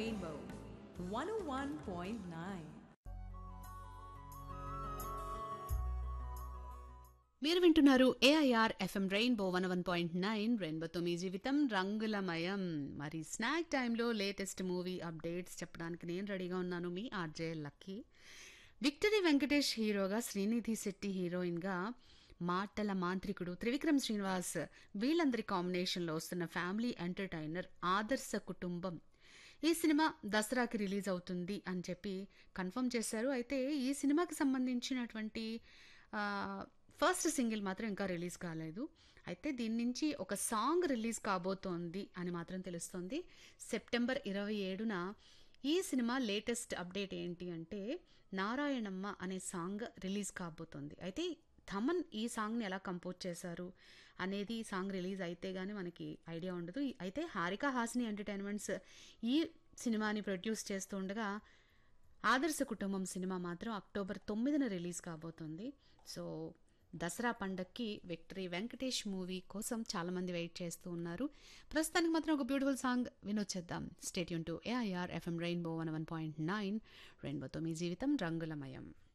Rainbow 101.9. మీరు వింటున్నారు AIR FM Rainbow one one point nine రెయిన్బోతో మీ జీవితం రంగులమయం మరి స్నాక్ టైంలో లేటెస్ట్ మూవీ అప్డేట్స్ చెప్పడానికి నేను రెడీగా ఉన్నాను మీ ఆర్జే లక్కీ విక్టరీ వెంకటేష్ హీరోగా శ్రీనిధి శెట్టి హీరోయిన్గా మాటల మాంత్రికుడు త్రివిక్రమ్ శ్రీనివాస్ వీళ్ళందరి కాంబినేషన్లో వస్తున్న ఫ్యామిలీ ఎంటర్టైనర్ ఆదర్శ కుటుంబం ఈ సినిమా దసరాకి రిలీజ్ అవుతుంది అని చెప్పి కన్ఫర్మ్ చేశారు అయితే ఈ సినిమాకి సంబంధించినటువంటి ఆ, ఫస్ట్ సింగిల్ మాత్రం ఇంకా రిలీజ్ కాలేదు అయితే దీని నుంచి ఒక సాంగ్ రిలీజ్ కాబోతోంది అని మాత్రం తెలుస్తోంది సెప్టెంబర్ ఇరవై ఏడున ఈ సినిమా లేటెస్ట్ అప్డేట్ ఏంటి అంటే నారాయణమ్మ అనే సాంగ్ రిలీజ్ కాబోతోంది అయితే థమన్ ఈ సాంగ్ని ఎలా కంపోజ్ చేశారు అనేది ఈ సాంగ్ రిలీజ్ అయితే గానీ మనకి ఐడియా ఉండదు అయితే హారిక హాసిని ఎంటర్టైన్మెంట్స్ ఈ సినిమాని ప్రొడ్యూస్ చేస్తూ ఉండగా ఆదర్శ కుటుంబం సినిమా మాత్రం అక్టోబర్ తొమ్మిదిన రిలీజ్ కాబోతుంది సో దసరా పండక్కి విక్టరీ వెంకటేష్ మూవీ కోసం చాలా మంది వెయిట్ చేస్తూ ఉన్నారు ప్రస్తుతానికి మాత్రం ఒక బ్యూటిఫుల్ సాంగ్ వినొచ్చేద్దాం stay tuned to AIR FM Rainbow one one point nine రెయిన్బోతో మీ జీవితం రంగులమయం